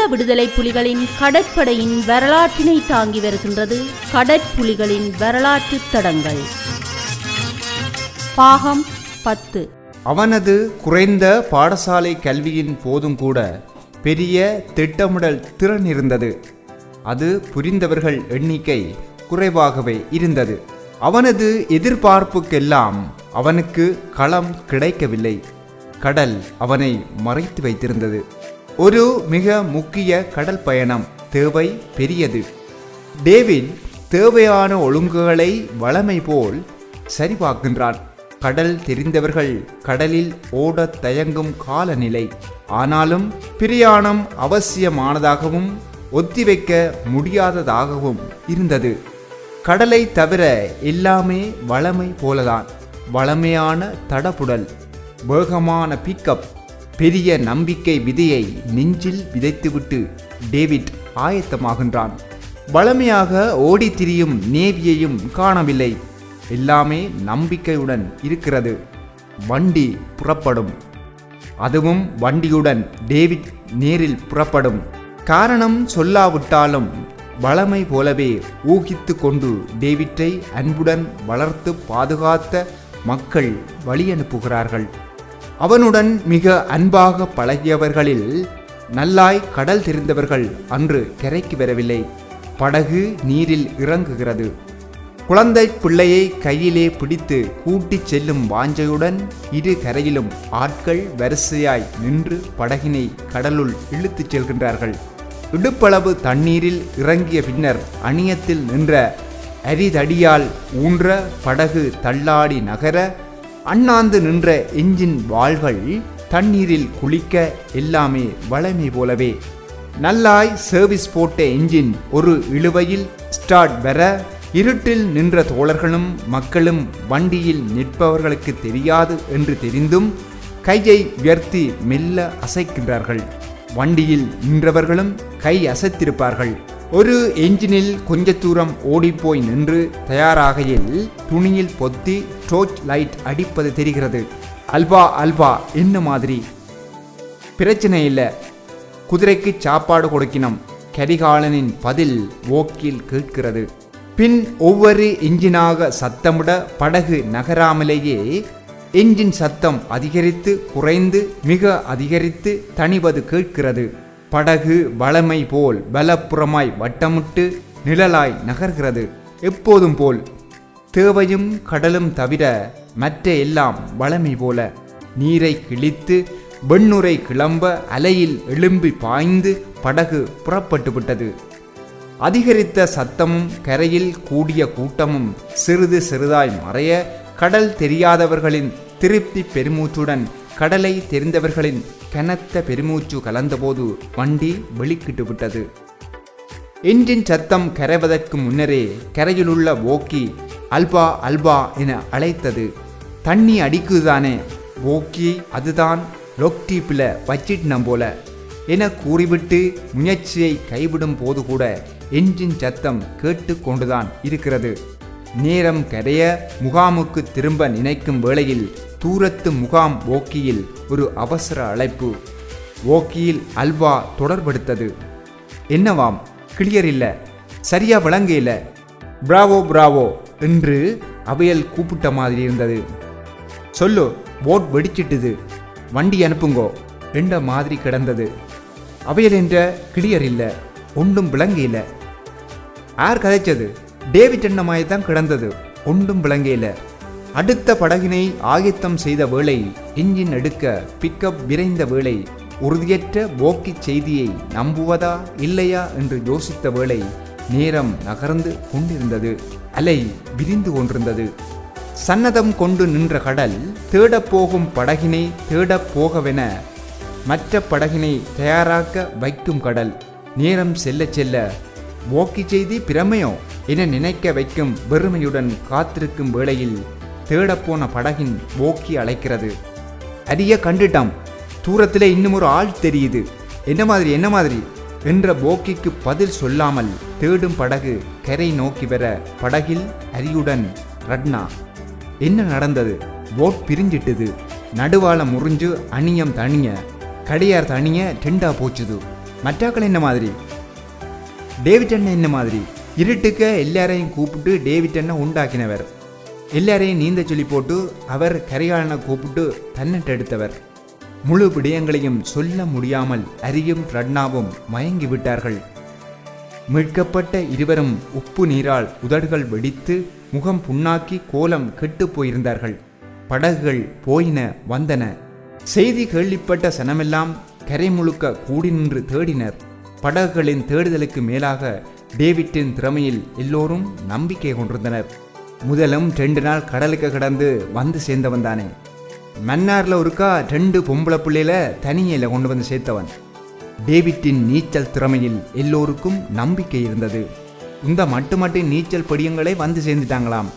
விடுதலை புலிகளின் கடற்படையின் வரலாற்றினை தாங்கி வருகின்றது கடற்புலிகளின் வரலாற்று தடங்கள் பாகம் பத்து அவனது குறைந்த பாடசாலை கல்வியின் போதும் கூட பெரிய திட்டமிடல் திறன் இருந்தது அது புரிந்தவர்கள் எண்ணிக்கை குறைவாகவே இருந்தது அவனது எதிர்பார்ப்புக்கெல்லாம் அவனுக்கு களம் கிடைக்கவில்லை கடல் அவனை மறைத்து வைத்திருந்தது ஒரு மிக முக்கிய கடல் பயணம் தேவை பெரியது டேவிட் தேவையான ஒழுங்குகளை வளமை போல் சரிபார்க்கின்றான் கடல் தெரிந்தவர்கள் கடலில் ஓடத் தயங்கும் காலநிலை ஆனாலும் பிரயாணம் அவசியமானதாகவும் ஒத்திவைக்க முடியாததாகவும் இருந்தது கடலை தவிர எல்லாமே வளமை போலதான் வளமையான தடபுடல் வேகமான பிக்கப் பெரிய நம்பிக்கை விதையை நெஞ்சில் விதைத்துவிட்டு டேவிட் ஆயத்தமாகின்றான் வளமையாக ஓடித் திரியும் நேவியையும் காணவில்லை எல்லாமே நம்பிக்கையுடன் இருக்கிறது வண்டி புறப்படும் அதுவும் வண்டியுடன் டேவிட் நேரில் புறப்படும் காரணம் சொல்லாவிட்டாலும் வளமை போலவே ஊகித்து கொண்டு டேவிட்டை அன்புடன் வளர்த்து பாதுகாத்த மக்கள் வழியனுப்புகிறார்கள் அவனுடன் மிக அன்பாக பழகியவர்களில் நல்லாய் கடல் தெரிந்தவர்கள் அன்று கரைக்கு வரவில்லை படகு நீரில் இறங்குகிறது குழந்தை பிள்ளையை கையிலே பிடித்து கூட்டிச் செல்லும் வாஞ்சையுடன் இரு கரையிலும் ஆட்கள் வரிசையாய் நின்று படகினை கடலுள் இழுத்துச் செல்கின்றார்கள் இடுப்பளவு தண்ணீரில் இறங்கிய பின்னர் அணியத்தில் நின்ற அரிதடியால் ஊன்ற படகு தள்ளாடி நகர அண்ணாந்து நின்ற எஞ்சின் வாள்கள் தண்ணீரில் குளிக்க எல்லாமே வளமை போலவே நல்லாய் சர்வீஸ் போட்ட எஞ்சின் ஒரு இழுவையில் ஸ்டார்ட் வர இருட்டில் நின்ற தோழர்களும் மக்களும் வண்டியில் நிற்பவர்களுக்கு தெரியாது என்று தெரிந்தும் கையை உயர்த்தி மெல்ல அசைக்கின்றார்கள் வண்டியில் நின்றவர்களும் கை அசைத்திருப்பார்கள் ஒரு என்ஜினில் கொஞ்ச தூரம் ஓடிப்போய் நின்று தயாராகையில் துணியில் பொத்தி டோர்ச் லைட் அடிப்பது தெரிகிறது அல்வா அல்வா என்ன மாதிரி பிரச்சனை இல்லை குதிரைக்கு சாப்பாடு கொடுக்கினோம் கரிகாலனின் பதில் ஓக்கில் கேட்கிறது பின் ஒவ்வொரு இன்ஜினாக சத்தமிட படகு நகராமலேயே என்ஜின் சத்தம் அதிகரித்து குறைந்து மிக அதிகரித்து தணிவது கேட்கிறது படகு வளமை போல் பலப்புறமாய் வட்டமிட்டு நிழலாய் நகர்கிறது எப்போதும் போல் தேவையும் கடலும் தவிர மற்ற எல்லாம் வளமை போல நீரை கிழித்து வெண்ணுரை கிளம்ப அலையில் எழும்பி பாய்ந்து படகு புறப்பட்டு விட்டது அதிகரித்த சத்தமும் கரையில் கூடிய கூட்டமும் சிறிது சிறிதாய் மறைய கடல் தெரியாதவர்களின் திருப்தி பெருமூச்சுடன் கடலை தெரிந்தவர்களின் கனத்த பெருமூச்சு கலந்தபோது வண்டி வெளிக்கிட்டு விட்டது என்ஜின் சத்தம் கரைவதற்கு முன்னரே கரையிலுள்ள ஓக்கி அல்பா அல்பா என அழைத்தது தண்ணி அடிக்குதானே ஓக்கி அதுதான் லொக்டீப்பில் வச்சிட்னம் போல என கூறிவிட்டு முயற்சியை கைவிடும் போது கூட என்ஜின் சத்தம் கேட்டு கொண்டுதான் இருக்கிறது நேரம் கரைய முகாமுக்கு திரும்ப நினைக்கும் வேளையில் தூரத்து முகாம் ஓக்கியில் ஒரு அவசர அழைப்பு ஓக்கியில் அல்வா தொடர்படுத்தது என்னவாம் கிளியர் இல்ல சரியா விளங்க இல்ல பிராவோ பிராவோ என்று அவையல் கூப்பிட்ட மாதிரி இருந்தது சொல்லு போட் வெடிச்சிட்டுது வண்டி அனுப்புங்கோ என்ற மாதிரி கிடந்தது அவையல் என்ற கிளியர் இல்ல ஒன்றும் விளங்க இல்ல யார் கதைச்சது டேவிட் எண்ணமாய் தான் கிடந்தது ஒன்றும் விளங்கையில அடுத்த படகினை ஆயத்தம் செய்த வேளை இன்ஜின் எடுக்க பிக்கப் விரைந்த வேளை உறுதியற்ற போக்கி செய்தியை நம்புவதா இல்லையா என்று யோசித்த வேளை நேரம் நகர்ந்து கொண்டிருந்தது அலை விரிந்து கொண்டிருந்தது சன்னதம் கொண்டு நின்ற கடல் தேடப் போகும் படகினை தேடப் போகவென மற்ற படகினை தயாராக்க வைக்கும் கடல் நேரம் செல்ல செல்ல போக்கி செய்தி பிரமையோ என நினைக்க வைக்கும் வெறுமையுடன் காத்திருக்கும் வேளையில் தேடப்போன படகின் போக்கி அழைக்கிறது அரிய கண்டுட்டாம் தூரத்தில் இன்னும் ஒரு ஆள் தெரியுது என்ன மாதிரி என்ன மாதிரி என்ற போக்கிக்கு பதில் சொல்லாமல் தேடும் படகு கரை நோக்கி வர படகில் அரியுடன் ரட்னா என்ன நடந்தது போட் பிரிஞ்சிட்டுது நடுவால முறிஞ்சு அணியம் தணிய கடையார் தணிய டெண்டா போச்சுது மற்றாக்கள் என்ன மாதிரி டேவிட் அண்ணன் என்ன மாதிரி இருட்டுக்க எல்லாரையும் கூப்பிட்டு டேவிட் அண்ணன் உண்டாக்கினவர் எல்லாரையும் நீந்த சொல்லி போட்டு அவர் கரிகாலனை கூப்பிட்டு தன்னிட்டு எடுத்தவர் முழு விடயங்களையும் சொல்ல முடியாமல் அரியும் ரட்னாவும் மயங்கி விட்டார்கள் மீட்கப்பட்ட இருவரும் உப்பு நீரால் உதடுகள் வெடித்து முகம் புண்ணாக்கி கோலம் கெட்டுப் போயிருந்தார்கள் படகுகள் போயின வந்தன செய்தி கேள்விப்பட்ட சனமெல்லாம் கரை முழுக்க கூடி நின்று தேடினர் படகுகளின் தேடுதலுக்கு மேலாக டேவிட்டின் திறமையில் எல்லோரும் நம்பிக்கை கொண்டிருந்தனர் முதலும் ரெண்டு நாள் கடலுக்கு கடந்து வந்து சேர்ந்தவன் தானே மன்னார்ல ஒருக்கா ரெண்டு பொம்பளை பிள்ளையில தனியில கொண்டு வந்து சேர்த்தவன் டேவிட்டின் நீச்சல் திறமையில் எல்லோருக்கும் நம்பிக்கை இருந்தது இந்த மட்டு மட்டு நீச்சல் படியங்களே வந்து சேர்ந்துட்டாங்களாம்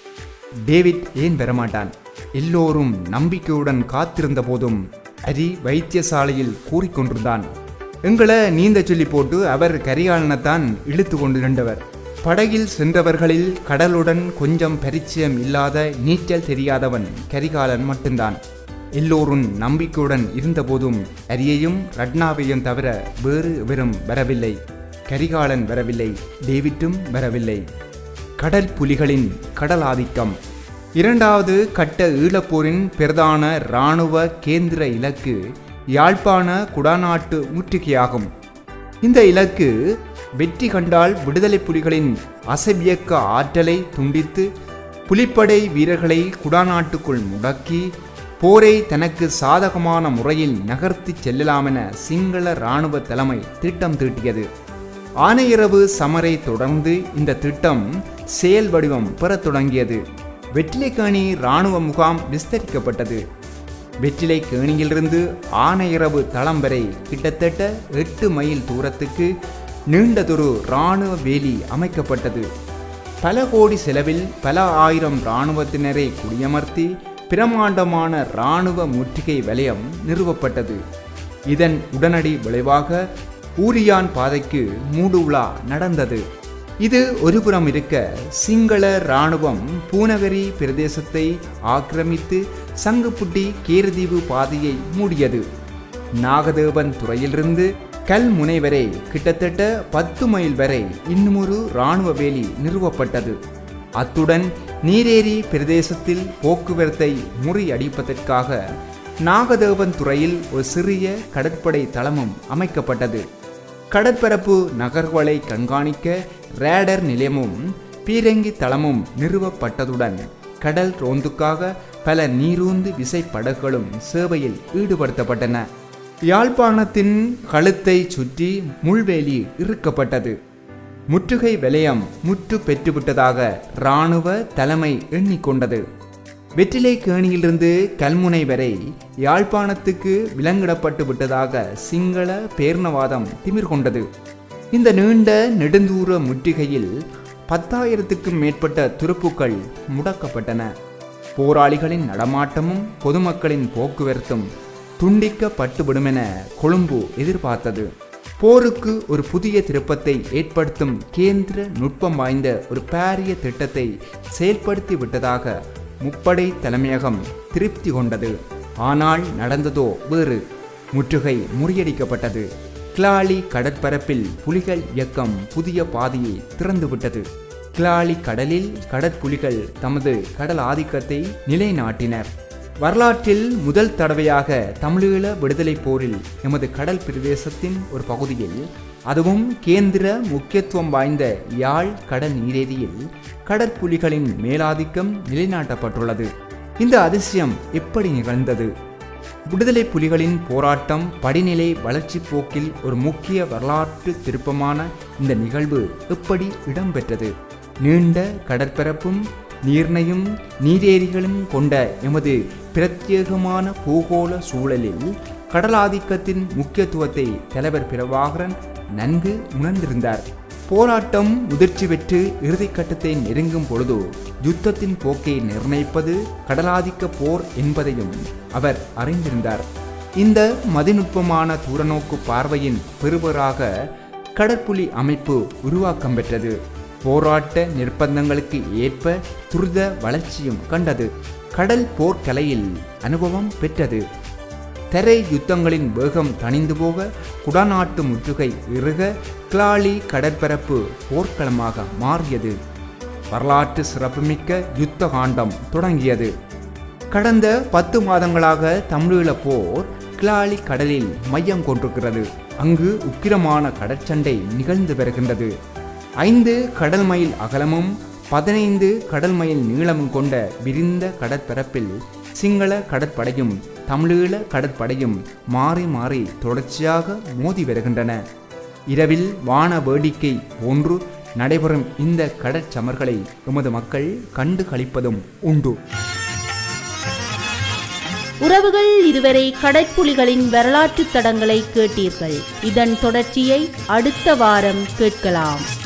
டேவிட் ஏன் வரமாட்டான் எல்லோரும் நம்பிக்கையுடன் காத்திருந்த போதும் அரி வைத்தியசாலையில் கூறிக்கொண்டிருந்தான் எங்களை நீந்த சொல்லி போட்டு அவர் கரிகாலனைத்தான் இழுத்து கொண்டு நின்றவர் படகில் சென்றவர்களில் கடலுடன் கொஞ்சம் பரிச்சயம் இல்லாத நீச்சல் தெரியாதவன் கரிகாலன் மட்டும்தான் எல்லோரும் நம்பிக்கையுடன் இருந்தபோதும் அரியையும் ரட்னாவையும் தவிர வேறு எவரும் வரவில்லை கரிகாலன் வரவில்லை டேவிட்டும் வரவில்லை கடல் புலிகளின் கடல் ஆதிக்கம் இரண்டாவது கட்ட ஈழப்போரின் பிரதான இராணுவ கேந்திர இலக்கு யாழ்ப்பாண குடாநாட்டு முற்றுகையாகும் இந்த இலக்கு வெற்றி கண்டால் விடுதலை புலிகளின் அசபியக்க ஆற்றலை துண்டித்து புலிப்படை வீரர்களை குடாநாட்டுக்குள் முடக்கி போரை தனக்கு சாதகமான முறையில் நகர்த்திச் செல்லலாமென சிங்கள இராணுவ தலைமை திட்டம் தீட்டியது ஆனையிரவு சமரை தொடர்ந்து இந்த திட்டம் செயல் வடிவம் பெறத் தொடங்கியது வெற்றிலைக்கேணி இராணுவ முகாம் விஸ்தரிக்கப்பட்டது வெற்றிலை கேணியிலிருந்து ஆனையிரவு தளம் வரை கிட்டத்தட்ட எட்டு மைல் தூரத்துக்கு நீண்டதொரு இராணுவ வேலி அமைக்கப்பட்டது பல கோடி செலவில் பல ஆயிரம் இராணுவத்தினரை குடியமர்த்தி பிரமாண்டமான இராணுவ முற்றுகை வலயம் நிறுவப்பட்டது இதன் உடனடி விளைவாக ஊரியான் பாதைக்கு மூடுவிழா நடந்தது இது ஒருபுறம் இருக்க சிங்கள இராணுவம் பூநகரி பிரதேசத்தை ஆக்கிரமித்து சங்குப்புட்டி கேரதீவு பாதையை மூடியது நாகதேவன் துறையிலிருந்து கல்முனை வரை கிட்டத்தட்ட பத்து மைல் வரை இன்னுமொரு இராணுவ வேலி நிறுவப்பட்டது அத்துடன் நீரேரி பிரதேசத்தில் போக்குவரத்தை முறியடிப்பதற்காக நாகதேவன் துறையில் ஒரு சிறிய கடற்படை தளமும் அமைக்கப்பட்டது கடற்பரப்பு நகர்வுகளை கண்காணிக்க ரேடர் நிலையமும் பீரங்கி தளமும் நிறுவப்பட்டதுடன் கடல் ரோந்துக்காக பல நீரூந்து விசைப்படகுகளும் சேவையில் ஈடுபடுத்தப்பட்டன யாழ்ப்பாணத்தின் கழுத்தை சுற்றி முள்வேலி இறுக்கப்பட்டது முற்றுகை வலயம் முற்று பெற்றுவிட்டதாக இராணுவ தலைமை எண்ணிக்கொண்டது வெற்றிலை கேணியிலிருந்து கல்முனை வரை யாழ்ப்பாணத்துக்கு விலங்கிடப்பட்டு விட்டதாக சிங்கள பேர்ணவாதம் திமிர் கொண்டது இந்த நீண்ட நெடுந்தூர முற்றுகையில் பத்தாயிரத்துக்கும் மேற்பட்ட துருப்புக்கள் முடக்கப்பட்டன போராளிகளின் நடமாட்டமும் பொதுமக்களின் போக்குவரத்தும் துண்டிக்கப்பட்டுவிடுமென கொழும்பு எதிர்பார்த்தது போருக்கு ஒரு புதிய திருப்பத்தை ஏற்படுத்தும் கேந்திர நுட்பம் வாய்ந்த ஒரு பாரிய திட்டத்தை செயல்படுத்தி விட்டதாக முப்படை தலைமையகம் திருப்தி கொண்டது ஆனால் நடந்ததோ வேறு முற்றுகை முறியடிக்கப்பட்டது கிளாலி கடற்பரப்பில் புலிகள் இயக்கம் புதிய பாதையை திறந்துவிட்டது கிளாலி கடலில் கடற்புலிகள் தமது கடல் ஆதிக்கத்தை நிலைநாட்டினர் வரலாற்றில் முதல் தடவையாக தமிழீழ விடுதலை போரில் எமது கடல் பிரதேசத்தின் ஒரு பகுதியில் அதுவும் கேந்திர முக்கியத்துவம் வாய்ந்த யாழ் கடல் நீரேரியில் கடற்புலிகளின் மேலாதிக்கம் நிலைநாட்டப்பட்டுள்ளது இந்த அதிசயம் எப்படி நிகழ்ந்தது விடுதலை புலிகளின் போராட்டம் படிநிலை வளர்ச்சி போக்கில் ஒரு முக்கிய வரலாற்று திருப்பமான இந்த நிகழ்வு எப்படி இடம்பெற்றது நீண்ட கடற்பரப்பும் நீர்னையும் நீரேரிகளும் கொண்ட எமது பிரத்யேகமான பூகோள சூழலில் கடலாதிக்கத்தின் முக்கியத்துவத்தை தலைவர் பிரபாகரன் நன்கு உணர்ந்திருந்தார் போராட்டம் முதிர்ச்சி பெற்று இறுதிக்கட்டத்தை நெருங்கும் பொழுது யுத்தத்தின் போக்கை நிர்ணயிப்பது கடலாதிக்க போர் என்பதையும் அவர் அறிந்திருந்தார் இந்த மதிநுட்பமான தூரநோக்கு பார்வையின் பெறுவராக கடற்புலி அமைப்பு உருவாக்கம் பெற்றது போராட்ட நிர்பந்தங்களுக்கு ஏற்ப துரித வளர்ச்சியும் கண்டது கடல் போர்க்கலையில் அனுபவம் பெற்றது தரை யுத்தங்களின் வேகம் தணிந்து போக குடாநாட்டு முற்றுகை இறுக கிளாலி கடற்பரப்பு போர்க்களமாக மாறியது வரலாற்று சிறப்புமிக்க யுத்த காண்டம் தொடங்கியது கடந்த பத்து மாதங்களாக தமிழீழ போர் கிளாலி கடலில் மையம் கொண்டிருக்கிறது அங்கு உக்கிரமான கடற்சண்டை நிகழ்ந்து வருகின்றது ஐந்து கடல் மைல் அகலமும் பதினைந்து கடல் மைல் நீளமும் கொண்ட விரிந்த கடற்பரப்பில் சிங்கள கடற்படையும் தமிழீழ கடற்படையும் மாறி மாறி தொடர்ச்சியாக மோதி வருகின்றன இரவில் வான வேடிக்கை போன்று நடைபெறும் இந்த கடற்சமர்களை எமது மக்கள் கண்டு களிப்பதும் உண்டு உறவுகள் இதுவரை கடற்புலிகளின் வரலாற்று தடங்களை கேட்டீர்கள் இதன் தொடர்ச்சியை அடுத்த வாரம் கேட்கலாம்